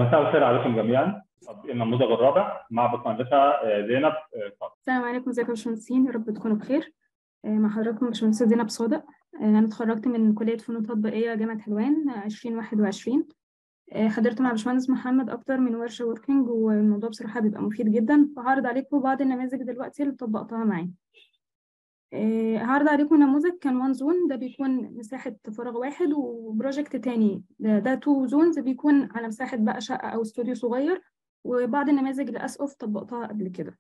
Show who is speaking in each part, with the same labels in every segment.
Speaker 1: مساء الخير عليكم جميعا النموذج الرابع مع باشمهندسه زينب صادق
Speaker 2: السلام عليكم ازيكم يا باشمهندسين يا رب تكونوا بخير مع حضراتكم باشمهندسه زينب صادق انا اتخرجت من كليه فنون تطبيقيه جامعه حلوان 2021 حضرت مع باشمهندس محمد اكتر من ورشه وركينج والموضوع بصراحه بيبقى مفيد جدا فهعرض عليكم بعض النماذج دلوقتي اللي طبقتها معاه هعرض عليكم نموذج كان وان زون ده بيكون مساحة فراغ واحد وبروجكت تاني ده, ده تو زونز بيكون على مساحة بقى شقة أو استوديو صغير وبعض النماذج لأسقف طبقتها قبل كده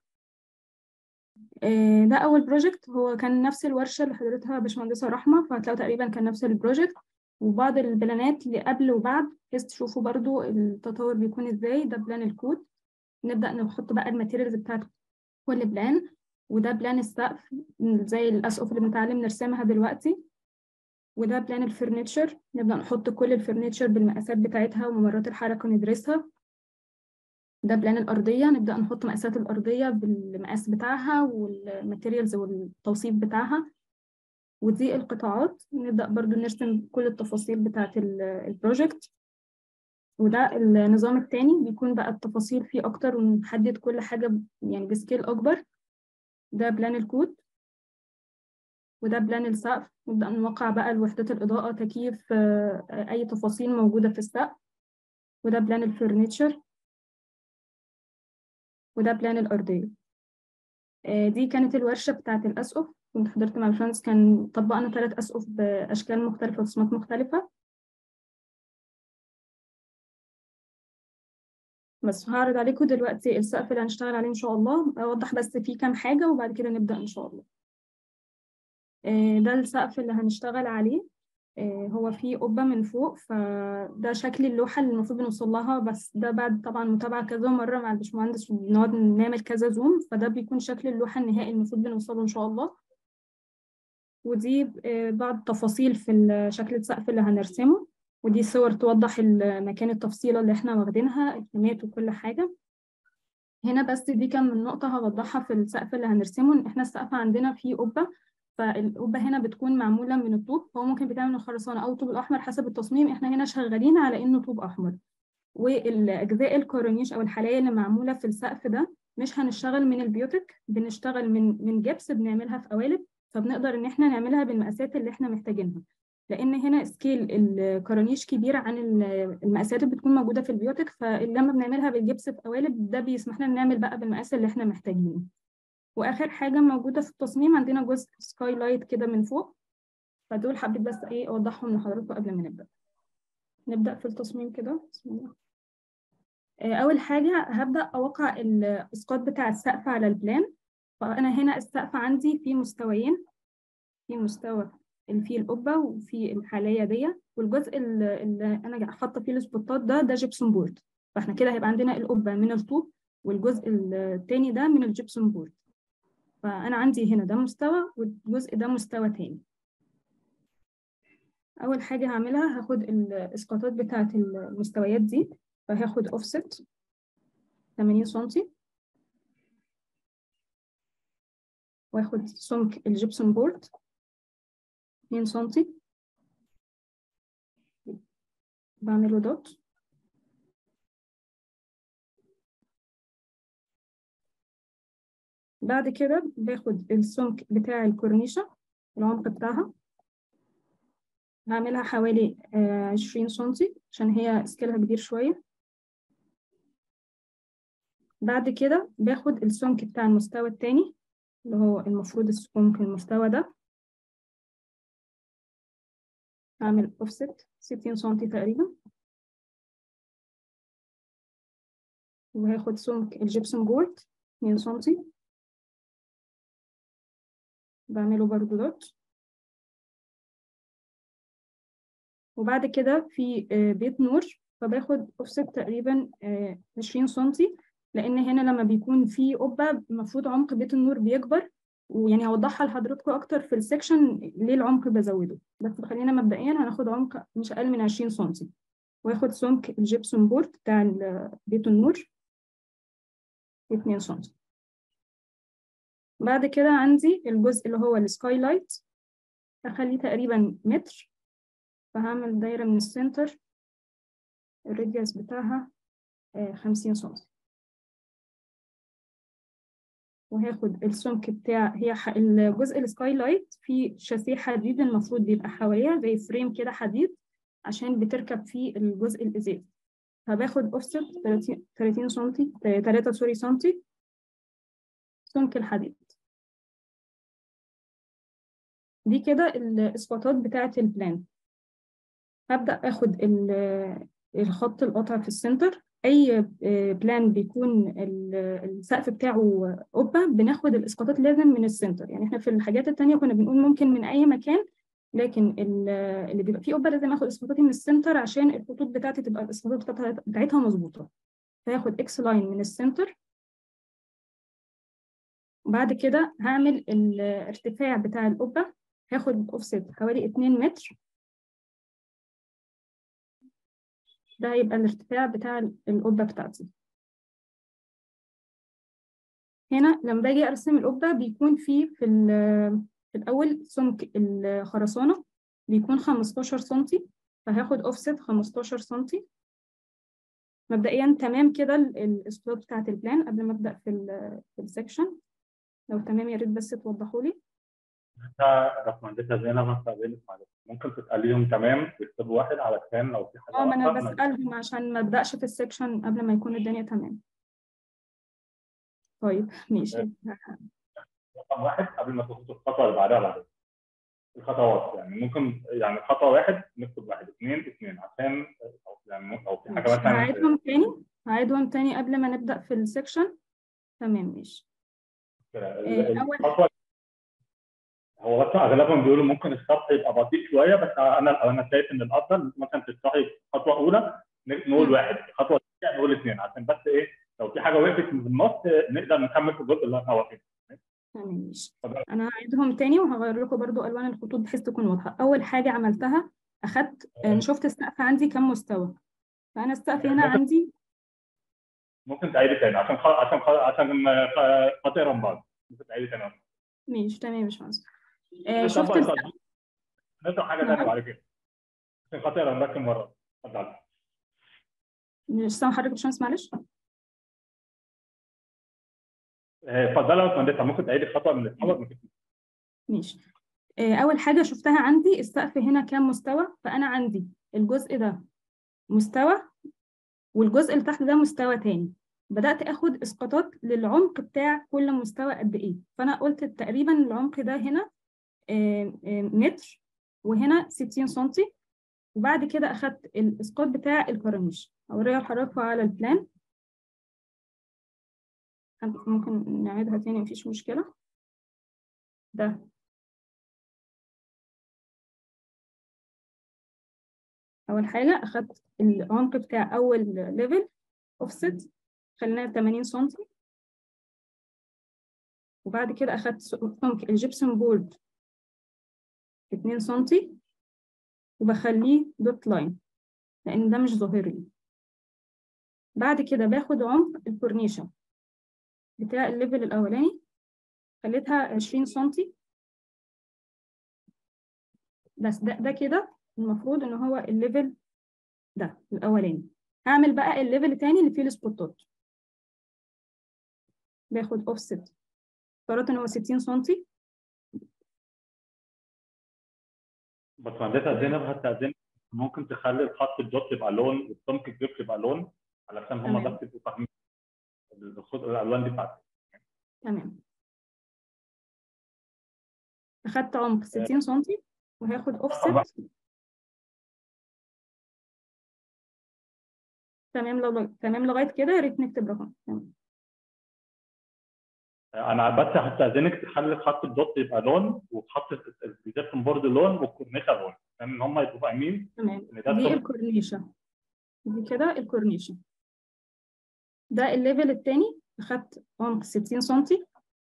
Speaker 2: ده أول بروجكت هو كان نفس الورشة اللي حضرتها باشمهندسة رحمة فهتلاقوا تقريبا كان نفس البروجكت وبعض البلانات اللي قبل وبعد بحيث تشوفوا برضو التطور بيكون ازاي ده بلان الكود نبدأ نحط بقى الماتيريالز بتاعت كل بلان وده بلان السقف زي الأسقف اللي بنتعلم نرسمها دلوقتي وده بلان الفرنتشر نبدأ نحط كل الفرنتشر بالمقاسات بتاعتها وممرات الحركة ندرسها ده بلان الأرضية نبدأ نحط مقاسات الأرضية بالمقاس بتاعها والماتيريالز والتوصيف بتاعها ودي القطاعات نبدأ برضو نرسم كل التفاصيل بتاعة البروجكت وده النظام التاني بيكون بقى التفاصيل فيه أكتر ونحدد كل حاجة يعني بسكيل أكبر ده بلان الكود وده بلان السقف نبدأ نوقع بقى الوحدات الإضاءة تكييف أي تفاصيل موجودة في السقف وده بلان الفرنتشر وده بلان الأرضية دي كانت الورشة بتاعة الأسقف كنت حضرت مع الفرنس كان طبقنا ثلاث أسقف بأشكال مختلفة وتصميمات مختلفة بس هعرض عليكم دلوقتي السقف اللي هنشتغل عليه إن شاء الله أوضح بس فيه كام حاجة وبعد كده نبدأ إن شاء الله ده السقف اللي هنشتغل عليه هو فيه قبة من فوق فده شكل اللوحة اللي المفروض بنوصل لها بس ده بعد طبعا متابعة كذا مرة مع الباشمهندس وبنقعد نعمل كذا زوم فده بيكون شكل اللوحة النهائي المفروض بنوصله إن شاء الله ودي بعض التفاصيل في شكل السقف اللي هنرسمه ودي صور توضح مكان التفصيلة اللي احنا واخدينها الخامات وكل حاجة هنا بس دي كان من نقطة هوضحها في السقف اللي هنرسمه ان احنا السقف عندنا فيه قبة فالقبة هنا بتكون معمولة من الطوب هو ممكن بيتعمل من الخرسانة أو الطوب الأحمر حسب التصميم احنا هنا شغالين على إنه طوب أحمر والأجزاء الكورنيش أو الحلاية اللي معمولة في السقف ده مش هنشتغل من البيوتك بنشتغل من من جبس بنعملها في قوالب فبنقدر إن احنا نعملها بالمقاسات اللي احنا محتاجينها لان هنا سكيل الكرانيش كبير عن المقاسات اللي بتكون موجوده في البيوتك فلما بنعملها بالجبس في قوالب ده بيسمح لنا نعمل بقى بالمقاس اللي احنا محتاجينه واخر حاجه موجوده في التصميم عندنا جزء سكاي لايت كده من فوق فدول حبيت بس ايه اوضحهم لحضراتكم قبل ما نبدا نبدا في التصميم كده بسم الله اول حاجه هبدا اوقع الاسقاط بتاع السقف على البلان فانا هنا السقف عندي فيه مستويين في مستوى اللي فيه القبه وفي الحاليه دي والجزء اللي انا حاطه فيه السبوتات ده ده جبسون بورد فاحنا كده هيبقى عندنا القبه من الطوب والجزء التاني ده من الجبسون بورد فانا عندي هنا ده مستوى والجزء ده مستوى تاني اول حاجه هعملها هاخد الاسقاطات بتاعه المستويات دي فهاخد اوفست 80 سنتي واخد سمك الجبسون بورد 2 سنتي بعمله دوت بعد كده باخد السمك بتاع الكورنيشة العمق بتاعها هعملها حوالي عشرين سنتي عشان هي سكيلها كبير شوية بعد كده باخد السمك بتاع المستوى التاني اللي هو المفروض السمك المستوى ده هعمل اوفست 60 سنتي تقريبا وهاخد سمك الجبسون بورد 2 سنتي بعمله برضو دوت وبعد كده في بيت نور فباخد اوفست تقريبا 20 سنتي لان هنا لما بيكون في قبه المفروض عمق بيت النور بيكبر ويعني هوضحها لحضراتكم اكتر في السكشن ليه العمق بزوده بس خلينا مبدئيا هناخد عمق مش اقل من 20 سنتي واخد سمك الجبسون بورد بتاع بيت النور 2 سنتي بعد كده عندي الجزء اللي هو السكاي لايت هخليه تقريبا متر فهعمل دايرة من السنتر الراديوس بتاعها خمسين سنتي وهاخد السمك بتاع هي ح... الجزء السكاي لايت فيه شاسيه حديد المفروض بيبقى حواليها زي فريم كده حديد عشان بتركب فيه الجزء الازاز فباخد اوفست 30 30 سنتي 3 سوري سنتي سمك الحديد دي كده الاسقاطات بتاعة البلان هبدأ اخد الخط القطع في السنتر اي بلان بيكون السقف بتاعه قبه بناخد الاسقاطات لازم من السنتر يعني احنا في الحاجات التانية كنا بنقول ممكن من اي مكان لكن اللي بيبقى فيه قبه لازم اخد اسقاطاتي من السنتر عشان الخطوط بتاعتي تبقى الاسقاطات بتاعتها مظبوطه فهاخد اكس لاين من السنتر وبعد كده هعمل الارتفاع بتاع القبه هاخد اوفست حوالي 2 متر ده هيبقى الارتفاع بتاع القبة بتاعتي هنا لما باجي ارسم القبة بيكون في في, في الاول سمك الخرسانة بيكون 15 سنتي فهاخد اوفست 15 سنتي مبدئيا تمام كده الاسقاط بتاعت البلان قبل ما ابدا في في السكشن لو تمام يا ريت بس توضحوا لي
Speaker 1: انت باشمهندسه زينب هستقبلك معلش ممكن تساليهم تمام يكتبوا واحد علشان لو في حاجه
Speaker 2: اه ما انا بسالهم عشان ما ابداش في السكشن قبل ما يكون الدنيا تمام طيب ماشي
Speaker 1: رقم واحد قبل ما تخش الخطوه اللي بعدها بعدين الخطوات يعني ممكن يعني خطوه واحد نكتب واحد اثنين اثنين عشان يعني او في حاجه مثلا
Speaker 2: هعيدهم تاني هعيدهم تاني قبل ما نبدا في السكشن تمام ماشي
Speaker 1: الخطوه هو بس اغلبهم بيقولوا ممكن الشرح يبقى بطيء شويه بس انا انا شايف ان الافضل مثلا تشرحي خطوه اولى نقول واحد خطوه ثانيه نقول اثنين عشان بس ايه لو في حاجه وقفت في النص نقدر نكمل في الجزء اللي احنا واقفين
Speaker 2: تمام ماشي انا هعيدهم تاني وهغير لكم برضو الوان الخطوط بحيث تكون واضحه اول حاجه عملتها اخدت شفت السقف عندي كام مستوى فانا السقف هنا عندي
Speaker 1: ممكن تعيدي تاني عشان خ... عشان خ... عشان خاطر رمضان ممكن تعيدي تاني
Speaker 2: ماشي تمام يا باشمهندس آه شفت السقف
Speaker 1: نطلع حاجه ثانيه بعد كده عشان خاطر نركز مره اتفضل
Speaker 2: مش سامع حضرتك يا باشمهندس معلش
Speaker 1: اتفضلي يا باشمهندسه ممكن تعيدي خطوه من الاول
Speaker 2: ماشي آه اول حاجه شفتها عندي السقف هنا كام مستوى فانا عندي الجزء ده مستوى والجزء اللي تحت ده مستوى تاني بدأت آخد إسقاطات للعمق بتاع كل مستوى قد إيه فأنا قلت تقريبا العمق ده هنا متر وهنا 60 سنتي وبعد كده أخدت الإسقاط بتاع الكرانيش هوريها لحضراتكم على البلان ممكن نعيدها تاني مفيش مشكلة ده أول حاجة أخدت العمق بتاع أول ليفل أوفست خليناها 80 سنتي وبعد كده أخدت سمك الجبسون بورد 2 سنتي وبخليه دوت لاين لأن ده مش ظاهر لي بعد كده باخد عمق الكورنيشة بتاع الليفل الأولاني خليتها 20 سنتي بس ده, ده كده المفروض إن هو الليفل ده الأولاني هعمل بقى الليفل التاني اللي فيه السبوتات باخد اوفست افترضت ان هو 60 سنتي
Speaker 1: باشمهندسه زينب هستأذنك ممكن تخلي الخط الدوت يبقى لون والسمك الجبس يبقى لون علشان هم بس يبقوا فاهمين الالوان دي بتاعتي
Speaker 2: تمام اخدت عمق 60 سنتي وهاخد اوفست تمام لو تمام لغايه كده يا ريت نكتب رقم تمام
Speaker 1: انا بس هستاذنك تخلي خط الدوت يبقى لون وخط الجبسون بورد لون والكورنيشه لون عشان ان هم يبقوا فاهمين
Speaker 2: تمام دي الكورنيشه دي كده الكورنيشه ده الليفل الثاني اخدت عمق 60 سنتي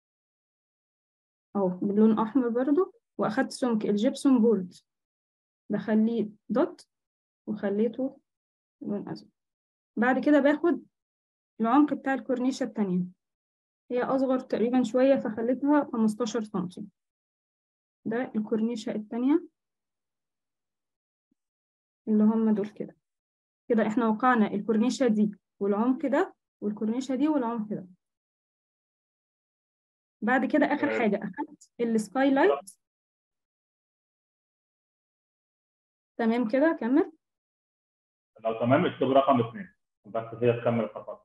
Speaker 2: اهو باللون احمر برضو واخدت سمك الجبسون بورد بخليه دوت وخليته لون ازرق بعد كده باخد العمق بتاع الكورنيشه الثانيه هي أصغر تقريبا شوية فخليتها 15 سنتي ده الكورنيشة التانية اللي هم دول كده كده احنا وقعنا الكورنيشة دي والعمق ده والكورنيشة دي والعمق ده بعد كده آخر
Speaker 1: آه.
Speaker 2: حاجة أخدت السكاي لايت تمام كده كمل
Speaker 1: لو تمام اكتب رقم اثنين بس هي تكمل الخطوات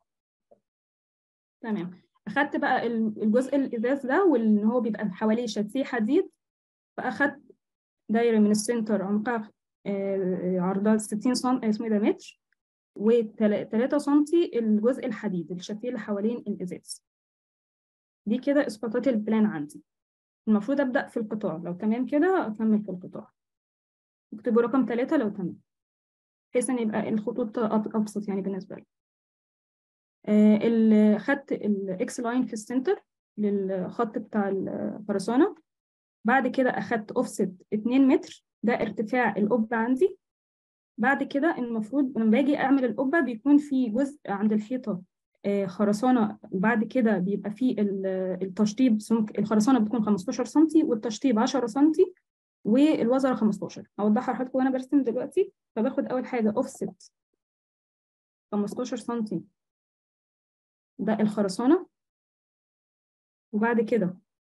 Speaker 2: تمام أخدت بقى ال- الجزء الإزاز ده واللي هو بيبقى حواليه شاسيه حديد فأخدت دايرة من السنتر عمقها آه، عرضها 60 سم اسمه إيه ده متر و3 سم الجزء الحديد الشاسيه اللي حوالين الإزاز دي كده إسقاطات البلان عندي المفروض أبدأ في القطاع لو تمام كده أكمل في القطاع اكتبوا رقم ثلاثة لو تمام بحيث إن يبقى الخطوط أب- أبسط يعني بالنسبة لي آه، ال- خدت الإكس لاين في السنتر للخط بتاع الخرسانة بعد كده أخدت أوفست 2 متر ده ارتفاع القبة عندي بعد كده المفروض لما باجي أعمل القبة بيكون في جزء عند الحيطة آه، خرسانة وبعد كده بيبقى في ال- التشطيب سمك الخرسانة بتكون 15 سنتي والتشطيب 10 سنتي والوزرة 15 هوضحها لحضرتك وأنا برسم دلوقتي فباخد أول حاجة أوفست 15 سنتي ده الخرسانة وبعد كده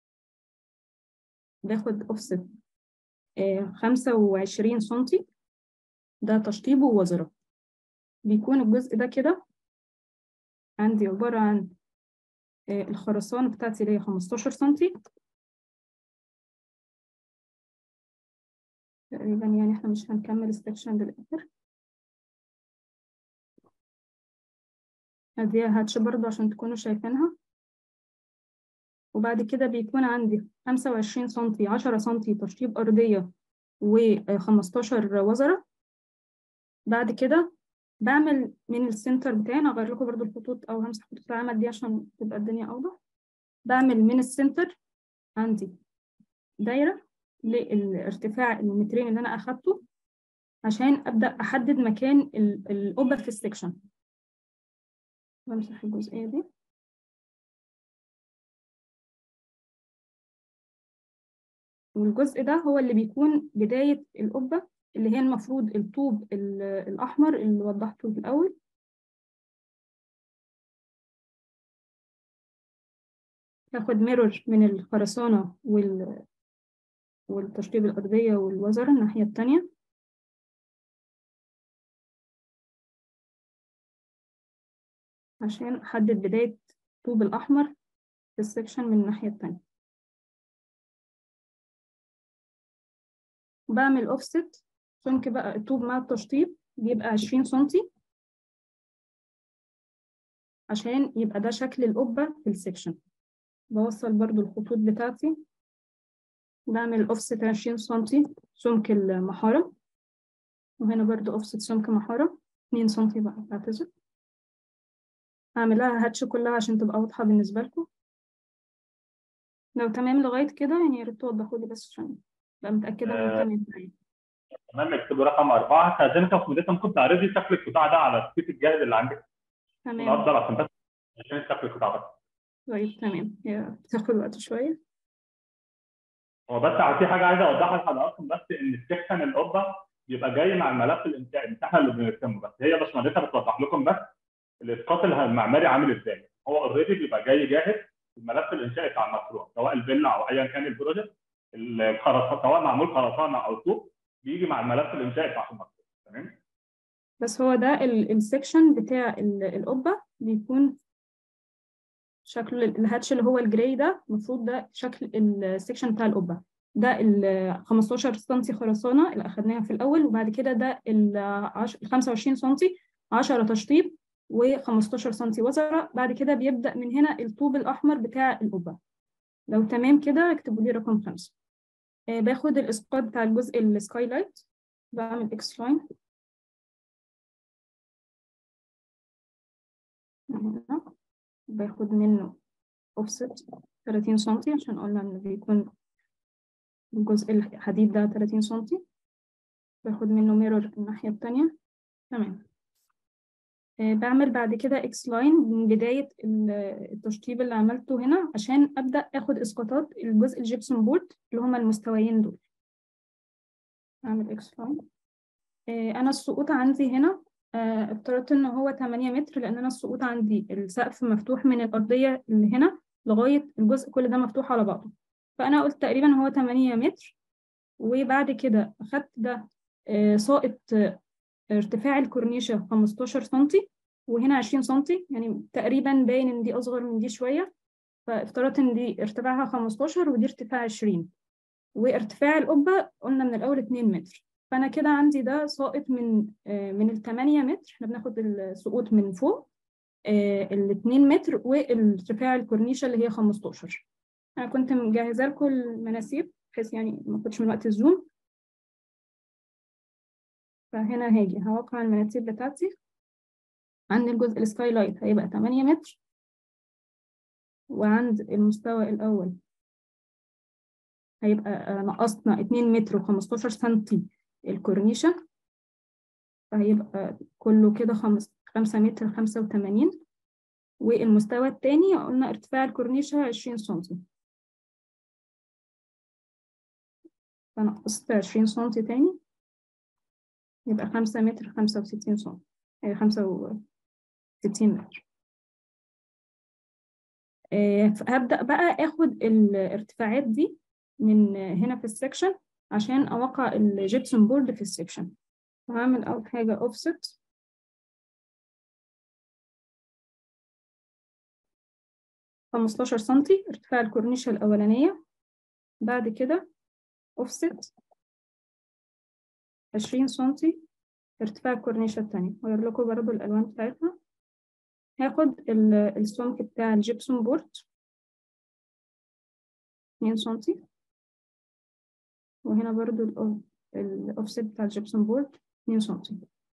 Speaker 2: باخد أوفست خمسة وعشرين سنتي ده تشطيب ووزرة بيكون الجزء ده كده عندي عبارة عن آه، الخرسانة بتاعتي اللي هي 15 سنتي تقريبا يعني احنا مش هنكمل السكشن للآخر هديها هاتش برضه عشان تكونوا شايفينها وبعد كده بيكون عندي 25 سنتي 10 سنتي تشطيب أرضية و15 وزرة بعد كده بعمل من السنتر بتاعي انا هغير لكم برضو الخطوط او همسح خطوط العمل دي عشان تبقى الدنيا اوضح بعمل من السنتر عندي دايرة للارتفاع المترين اللي انا اخدته عشان ابدا احدد مكان ال- القبة في السكشن بمسح الجزئية دي والجزء ده هو اللي بيكون بداية القبة اللي هي المفروض الطوب ال- الأحمر اللي وضحته في الأول هاخد ميرور من الخرسانة وال والتشطيب الأرضية والوزر الناحية التانية عشان أحدد بداية الطوب الأحمر في السكشن من الناحية التانية بعمل اوفست سمك بقى الطوب مع التشطيب بيبقى عشرين سنتي عشان يبقى ده شكل القبة في السكشن بوصل برضو الخطوط بتاعتي بعمل اوفست عشرين سنتي سمك المحارة وهنا برضو اوفست سمك محارة اتنين سنتي بقى بعتذر هعملها هاتش كلها عشان تبقى واضحة بالنسبة لكم لو تمام لغاية كده يعني يا ريت توضحوا لي بس عشان ابقى متأكدة ان
Speaker 1: آه.
Speaker 2: تمام معايا
Speaker 1: تمام اكتبوا رقم اربعه هستاذنك يا استاذ ممكن تعرضي شكل القطاع ده على الشيت الجاهز اللي عندك
Speaker 2: تمام
Speaker 1: الافضل عشان بس عشان شكل القطاع بس
Speaker 2: طيب تمام هي بتاخد وقت شوية
Speaker 1: هو بس في حاجه عايز اوضحها لحضراتكم بس ان السكشن القبه بيبقى جاي مع الملف الانشائي مش احنا اللي بنرسمه بس هي باشمهندسه بتوضح لكم بس الاسقاط المعماري عامل ازاي هو اوريدي بيبقى جاي جاهز الملف الانشائي بتاع المشروع سواء الفيلا او ايا كان البروجكت الخرسانه سواء معمول خرسانه او طوب بيجي مع الملف الانشائي بتاع المشروع تمام
Speaker 2: بس هو ده ال- السكشن بتاع ال- القبة بيكون شكل ال- الهاتش اللي هو الجراي ده المفروض ده شكل السكشن بتاع القبة ده ال 15 سنتي خرسانة اللي أخدناها في الأول وبعد كده ده ال 25 سنتي 10 تشطيب و15 سنتي وزرة بعد كده بيبدأ من هنا الطوب الأحمر بتاع القبة لو تمام كده اكتبوا لي رقم خمسة آه، باخد الإسقاط بتاع الجزء السكاي لايت بعمل إكس لاين هنا باخد منه اوفست 30 سنتي عشان قلنا ان بيكون الجزء الحديد ده 30 سنتي باخد منه ميرور الناحية التانية تمام آه، بعمل بعد كده اكس لاين من بداية ال- التشطيب اللي عملته هنا عشان أبدأ اخد اسقاطات الجزء الجبسون بورد اللي هما المستويين دول اعمل اكس لاين آه، انا السقوط عندي هنا آه، افترضت ان هو 8 متر لان انا السقوط عندي السقف مفتوح من الارضيه اللي هنا لغايه الجزء كل ده مفتوح على بعضه فانا قلت تقريبا هو 8 متر وبعد كده اخدت ده آه، ساقط آه، ارتفاع الكورنيشة 15 سنتي وهنا 20 سنتي يعني تقريبا باين ان دي اصغر من دي شوية فافترضت ان دي ارتفاعها 15 ودي ارتفاع 20 وارتفاع القبة قلنا من الاول 2 متر فانا كده عندي ده ساقط من آه، من ال 8 متر احنا بناخد السقوط من فوق ال 2 متر والارتفاع الكورنيشة اللي هي 15 انا كنت مجهزه لكم المناسيب بحيث يعني ما اخدش من وقت الزوم فهنا هاجي هوقع المناسيب بتاعتي عند الجزء السكايلايت هيبقى 8 متر وعند المستوى الأول هيبقى آه، نقصنا 2 متر و15 سنتي الكورنيشة فهيبقى كله كده 5 متر 85 والمستوى التاني قلنا ارتفاع الكورنيشة 20 سنتي فنقصت 20 سنتي تاني يبقى خمسة متر خمسة وستين سم آه، خمسة وستين متر آه، هبدأ بقى اخد الارتفاعات دي من هنا في السكشن عشان اوقع الجبسون بورد في السكشن هعمل اول حاجة offset خمستاشر سنتي ارتفاع الكورنيشة الأولانية بعد كده offset عشرين سنتي ارتفاع الكورنيشة التانية هغير لكم برضه الألوان بتاعتها هاخد ال- السمك بتاع الجبسون بورد اتنين سنتي وهنا برضه الأوفست بتاع الجبسون بورد اتنين سنتي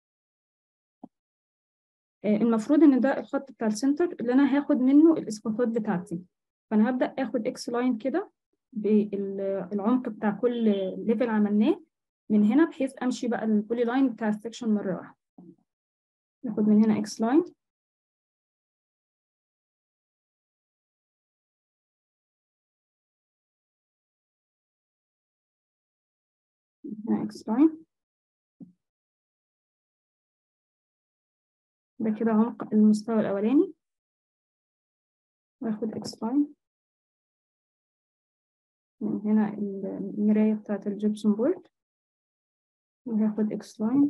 Speaker 2: آه، المفروض ان ده الخط بتاع السنتر اللي انا هاخد منه الاسقاطات بتاعتي فانا هبدا اخد اكس لاين كده بالعمق بتاع كل ليفل عملناه من هنا بحيث امشي بقى البولي لاين بتاع السكشن مره واحده ناخد من هنا اكس لاين هنا اكس لاين ده كده عمق المستوى الاولاني واخد اكس لاين من هنا المرايه بتاعت الجبسون بورد وهاخد اكس لاين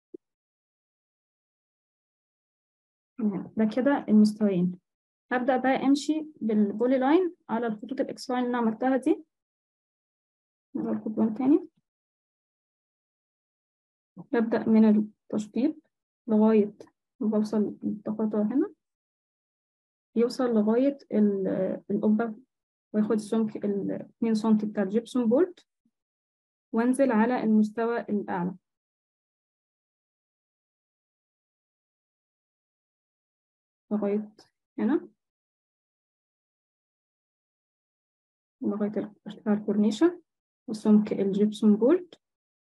Speaker 2: ده كده المستويين هبدأ بقى امشي بالبولي لاين على الخطوط الاكس لاين اللي انا عملتها دي نعمل خطوة تاني ببدأ من التشطيب لغاية ما بوصل للتقاطع هنا يوصل لغاية ال- القبة وياخد سمك ال 2 سنتي بتاع الجبسون بورد وانزل على المستوى الأعلى لغاية هنا لغاية ارتفاع الكورنيشة وسمك الجبسون بورد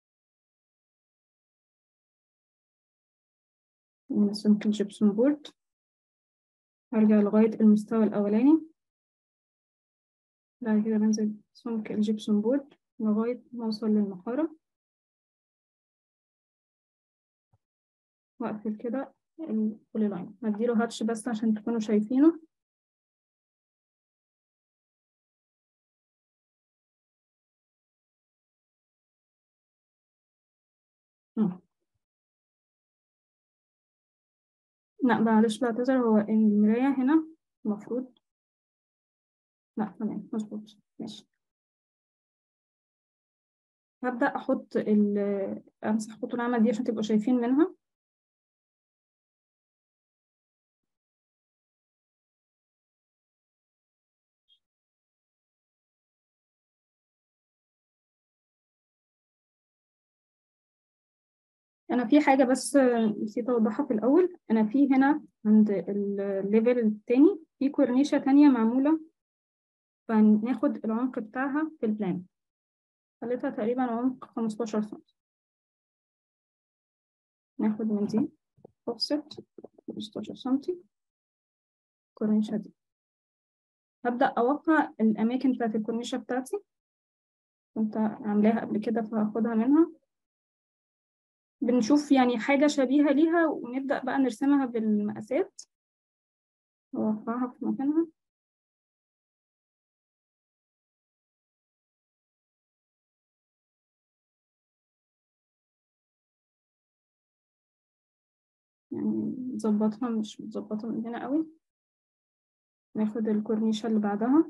Speaker 2: من سمك الجبسون بورد هرجع لغاية المستوى الأولاني بعد كده بنزل سمك الجبسون بورد لغاية ما أوصل للمحارة وأقفل كده البولي لاين هديله هاتش بس عشان تكونوا شايفينه مم. لا معلش بعتذر هو المراية هنا المفروض لا تمام مظبوط ماشي هبدأ أحط ال أمسح خطوط العمل دي عشان تبقوا شايفين منها أنا في حاجة بس نسيت أوضحها في الأول أنا في هنا عند الليفل التاني في كورنيشة تانية معمولة فناخد العمق بتاعها في البلان خليتها تقريبا عمق 15 سم ناخد من دي offset 15 سم الكورنيشة دي هبدأ أوقع الأماكن بتاعت الكورنيشة بتاعتي كنت عاملاها قبل كده فهاخدها منها بنشوف يعني حاجة شبيهة ليها ونبدأ بقى نرسمها بالمقاسات نوقعها في مكانها يعني نظبطها مش متظبطة من هنا قوي ناخد الكورنيشة اللي بعدها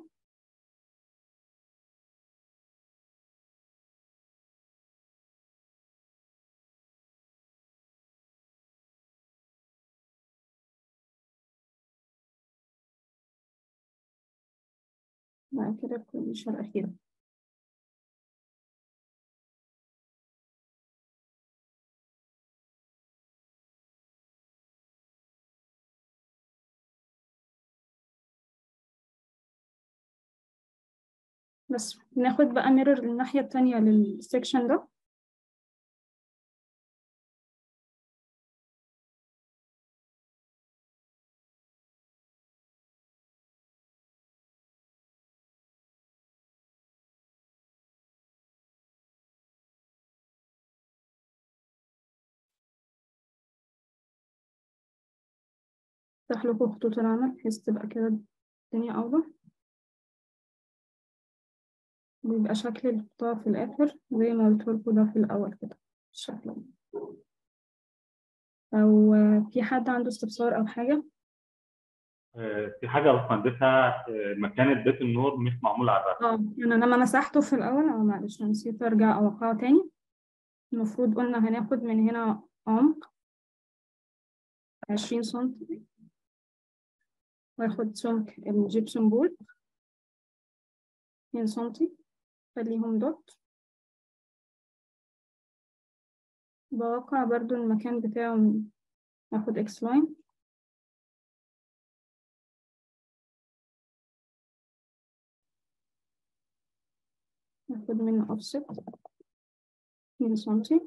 Speaker 2: بعد كده الكورنيشة الأخيرة بس ناخد بقى ميرور الناحية التانية للسكشن ده افتح لكم خطوط العمل بحيث تبقى كده الدنيا أوضح بيبقى شكل القطاع في الآخر زي ما قلت لكم ده في الأول كده الشكل ده أو في حد عنده استفسار أو حاجة
Speaker 1: آه، في حاجه باشمهندسها آه، مكان بيت النور مش معمول على الرسم
Speaker 2: اه أنا لما مسحته في الأول أو معلش أنا نسيت أرجع أوقعه تاني المفروض قلنا هناخد من هنا عمق عشرين سنتي واخد سمك الجبسون بورد اتنين سنتي خليهم دوت بوقع برضو المكان بتاعه اخد اكس لاين اخد منه اوفست اتنين سنتي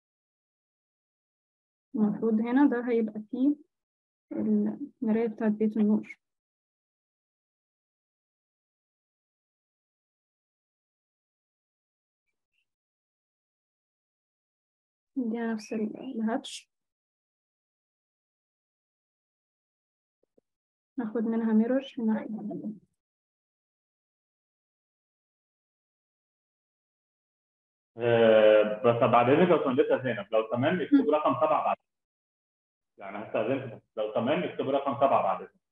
Speaker 2: المفروض هنا ده هيبقى فيه المراية بتاعت بيت النور دي نفس الهاتش ناخد منها ميرور ناحية
Speaker 1: آه، بس بعد اذنك يا باشمهندسه زينب لو تمام اكتب رقم سبعه بعد يعني هستاذنك بس لو تمام اكتب رقم سبعه بعد اذنك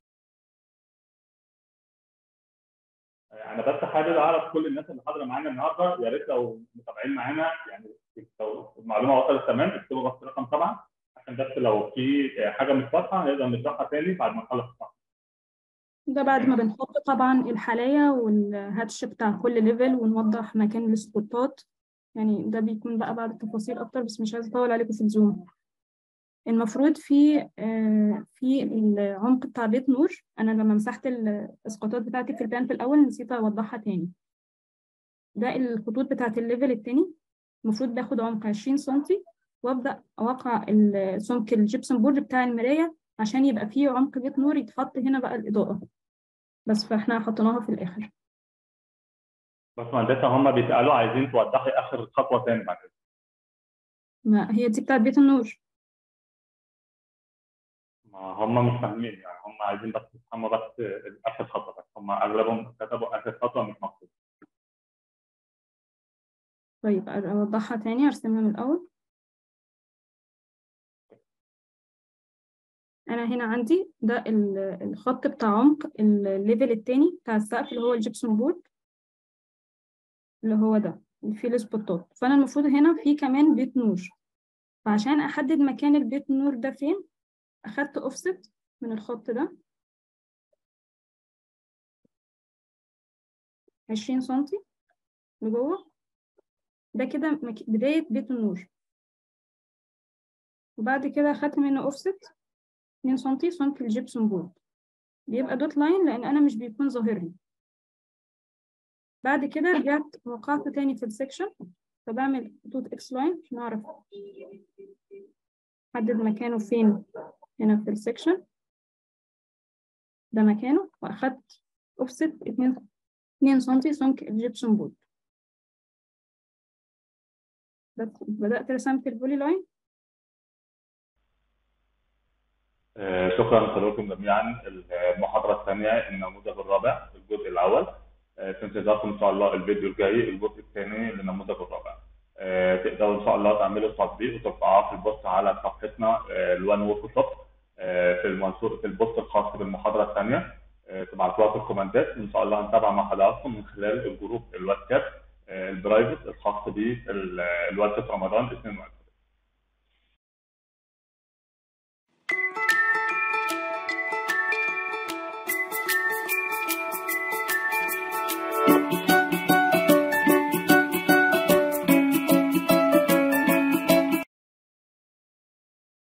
Speaker 1: انا بس حابب اعرف كل الناس اللي حاضره معانا النهارده يا ريت لو متابعين معانا يعني لو المعلومه وصلت تمام اكتبوا بس رقم سبعه عشان بس لو في حاجه مش واضحه نقدر نشرحها تاني بعد ما نخلص الصح.
Speaker 2: ده بعد ما بنحط طبعا الحلاية والهاتش بتاع كل ليفل ونوضح مكان السبوتات يعني ده بيكون بقى بعد التفاصيل أكتر بس مش عايزة أطول عليكم في الزوم المفروض في آه في العمق بتاع بيت نور أنا لما مسحت الإسقاطات بتاعتي في البلان في الأول نسيت أوضحها تاني ده الخطوط بتاعت الليفل التاني المفروض باخد عمق 20 سنتي وابدا اوقع سمك الجبسون بورد بتاع المرايه عشان يبقى فيه عمق بيت نور يتحط هنا بقى الاضاءه بس فاحنا حطيناها في الاخر
Speaker 1: باشمهندسه هم بيسالوا عايزين توضحي اخر خطوه تاني بعد كده
Speaker 2: ما هي دي بتاعت بيت النور
Speaker 1: ما هم مش فاهمين يعني هم عايزين بس يفهموا بس اخر خطوه بس هم اغلبهم كتبوا اخر خطوه مش مقصود
Speaker 2: طيب اوضحها تاني ارسمها من الاول انا هنا عندي ده الخط بتاع عمق الليفل التاني بتاع السقف اللي هو الجبسون بورد اللي هو ده اللي فيه السبوتات فانا المفروض هنا في كمان بيت نور فعشان احدد مكان البيت النور ده فين اخدت اوفست من الخط ده عشرين سنتي لجوه ده كده بداية بيت النور وبعد كده اخدت منه اوفست 2 سنتي سمك الجبسون بورد بيبقى دوت لاين لان انا مش بيكون ظاهر لي بعد كده رجعت وقعت تاني في السكشن فبعمل خطوط اكس لاين عشان اعرف احدد مكانه فين هنا في السكشن ده مكانه واخدت اوفست 2 2 سنتي سمك الجبسون بورد بس بدأت رسمت البولي لاين
Speaker 1: آه، شكرا لحضراتكم جميعا المحاضرة الثانية النموذج الرابع الجزء الأول آه، في انتظاركم إن شاء الله الفيديو الجاي الجزء الثاني للنموذج الرابع آه، تقدروا إن شاء الله تعملوا التطبيق وترفعوه في البوست على صفحتنا الوان ورك شوب في المنشور في البوست الخاص بالمحاضرة الثانية تبعتوها في الكومنتات وإن شاء الله هنتابع مع حضراتكم من خلال الجروب الواتساب البرايفت الخاص بالواتساب رمضان 22